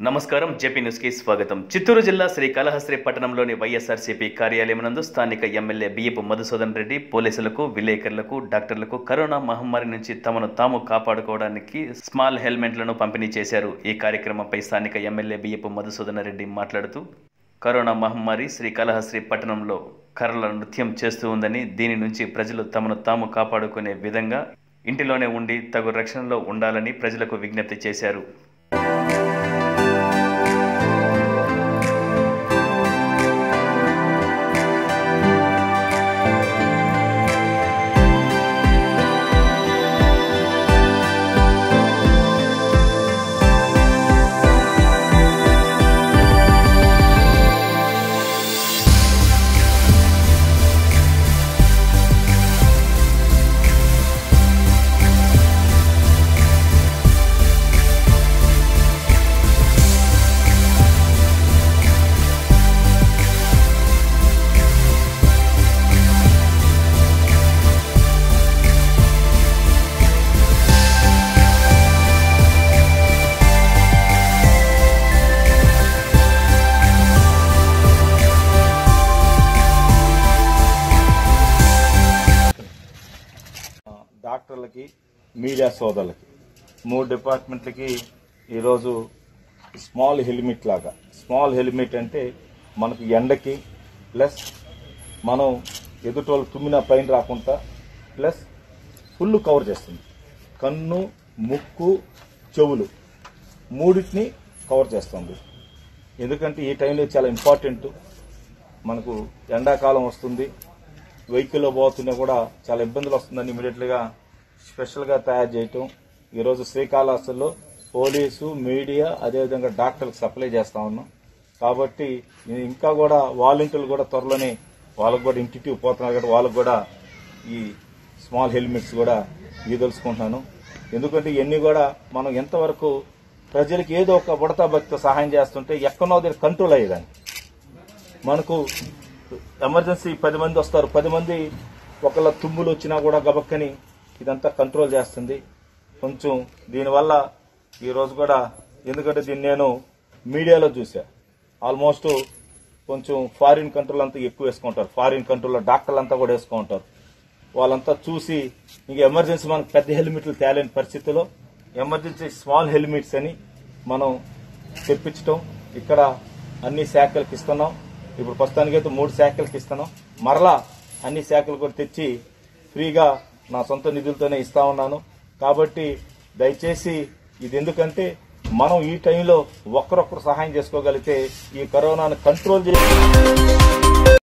నమస్కారం JP news కి స్వాగతం చిత్తూరు జిల్లా శ్రీకాళహస్తి పట్టణంలోని వైఎస్ఆర్సీపీ కార్యాలయం నందు స్థానిక ఎమ్మెల్యే బియ్యపు మధుసూదన్ రెడ్డి పోలీసులకు విలేకరులకు డాక్టర్లకు కరోనా మహమ్మారి నుంచి తమను తాము కాపాడుకోవడానికి స్మాల్ హెల్మెట్లను పంపిణీ చేశారు ఈ కార్యక్రమంపై స్థానిక ఎమ్మెల్యే బియ్యపు మధుసూదన్ రెడ్డి మాట్లాడుతూ కరోనా మహమ్మారి శ్రీకాళహస్తి పట్టణంలో కర్రల నృత్యం చేస్తూ ఉందని దీని నుంచి ప్రజలు తమను తాము కాపాడుకునే విధంగా ఇంటిలోనే ఉండి తగు రక్షణలో ఉండాలని ప్రజలకు విజ్ఞప్తి చేశారు డాక్టర్లకి మీడియా సోదరులకి మూడు డిపార్ట్మెంట్లకి ఈరోజు స్మాల్ హెల్మెట్ లాగా స్మాల్ హెల్మెట్ అంటే మనకు ఎండకి ప్లస్ మనం ఎదుటోళ్ళు తుమ్మిన పైన రాకుండా ప్లస్ ఫుల్ కవర్ చేస్తుంది కన్ను ముక్కు చెవులు మూడింటిని కవర్ చేస్తుంది ఎందుకంటే ఈ టైంలో చాలా ఇంపార్టెంట్ మనకు ఎండాకాలం వస్తుంది వెహికల్లో పోతున్నా కూడా చాలా ఇబ్బందులు వస్తుందని ఇమీడియట్గా స్పెషల్గా తయారు చేయటం ఈరోజు శ్రీకాళహస్తిలో పోలీసు మీడియా అదేవిధంగా డాక్టర్లకు సప్లై చేస్తా ఉన్నాం కాబట్టి ఇది ఇంకా కూడా వాలంటీర్లు కూడా త్వరలోనే వాళ్ళకు కూడా ఇంటిట్యూవ్ పోతున్నారు కాబట్టి వాళ్ళకు కూడా ఈ స్మాల్ హెల్మెట్స్ కూడా ఇదలుచుకుంటున్నాను ఎందుకంటే ఇవన్నీ కూడా మనం ఎంతవరకు ప్రజలకు ఏదో ఒక బుడతా భక్తితో సహాయం చేస్తుంటే ఎక్కడో దగ్గర కంట్రోల్ అయ్యేదాన్ని మనకు ఎమర్జెన్సీ పది మంది వస్తారు పది మంది ఒకళ్ళ తుమ్ములు వచ్చినా కూడా గబక్కని ఇదంతా కంట్రోల్ చేస్తుంది కొంచెం దీనివల్ల ఈ రోజు కూడా ఎందుకంటే దీన్ని నేను మీడియాలో చూసా ఆల్మోస్ట్ కొంచెం ఫారిన్ కంట్రోల్ అంతా ఎక్కువ వేసుకుంటారు ఫారిన్ కంట్రోల్లో డాక్టర్లు అంతా కూడా వేసుకుంటారు వాళ్ళంతా చూసి ఇంక ఎమర్జెన్సీ మనకు పెద్ద హెల్మెట్లు తేలేని పరిస్థితిలో ఎమర్జెన్సీ స్మాల్ హెల్మెట్స్ అని మనం తెప్పించటం ఇక్కడ అన్ని శాఖలకు ఇస్తున్నాం ఇప్పుడు ప్రస్తుతానికైతే మూడు శాఖలకు ఇస్తున్నాం మరలా అన్ని శాఖలు కూడా తెచ్చి ఫ్రీగా నా సొంత నిధులతోనే ఇస్తా ఉన్నాను కాబట్టి దయచేసి ఇది ఎందుకంటే మనం ఈ టైంలో ఒక్కరొక్కరు సహాయం చేసుకోగలిగితే ఈ కరోనాను కంట్రోల్ చేసి